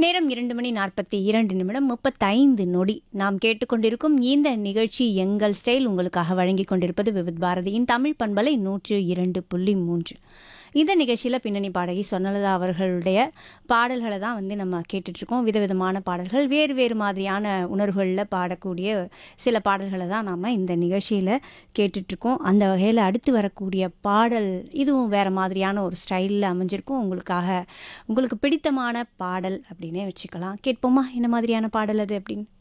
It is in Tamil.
நேரம் இரண்டு மணி நாற்பத்தி இரண்டு நிமிடம் முப்பத்தைந்து நொடி நாம் கேட்டுக்கொண்டிருக்கும் இந்த நிகழ்ச்சி எங்கள் ஸ்டைல் உங்களுக்காக வழங்கி கொண்டிருப்பது விவித் பாரதியின் தமிழ் பண்பலை நூற்று இரண்டு புள்ளி மூன்று இந்த நிகழ்ச்சியில் பின்னணி பாடகி சொன்னலதா அவர்களுடைய பாடல்களை தான் வந்து நம்ம கேட்டுட்ருக்கோம் விதவிதமான பாடல்கள் வேறு வேறு மாதிரியான உணர்வுகளில் பாடக்கூடிய சில பாடல்களை தான் நாம் இந்த நிகழ்ச்சியில் கேட்டுட்ருக்கோம் அந்த வகையில் அடுத்து வரக்கூடிய பாடல் இதுவும் வேறு மாதிரியான ஒரு ஸ்டைலில் அமைஞ்சிருக்கும் உங்களுக்காக உங்களுக்கு பிடித்தமான பாடல் அப்படின்னே வச்சுக்கலாம் கேட்போமா என்ன மாதிரியான பாடல் அது அப்படின்னு